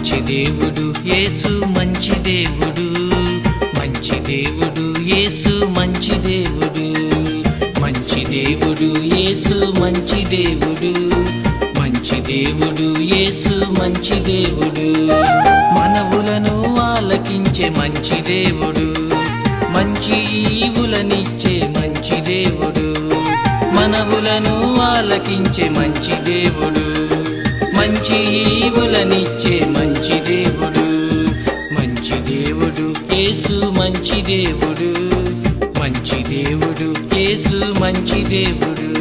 మంచి దేవుడు యేసు మంచి దేవుడు మంచి దేవుడు యేసు మంచి దేవుడు మంచి దేవుడు యేసు మంచి దేవుడు మంచి దేవుడు యేసు మంచి దేవుడు మనవులను ఆలకించే మంచి దేవుడు మంచి ఈవులనిచ్చే మంచి దేవుడు మనవులను ఆలకించే మంచి దేవుడు మంచి ఈవులనిచ్చే మంచి దేవుడు మంచి దేవుడు యేసు మంచి దేవుడు మంచి దేవుడు యేసు మంచి దేవుడు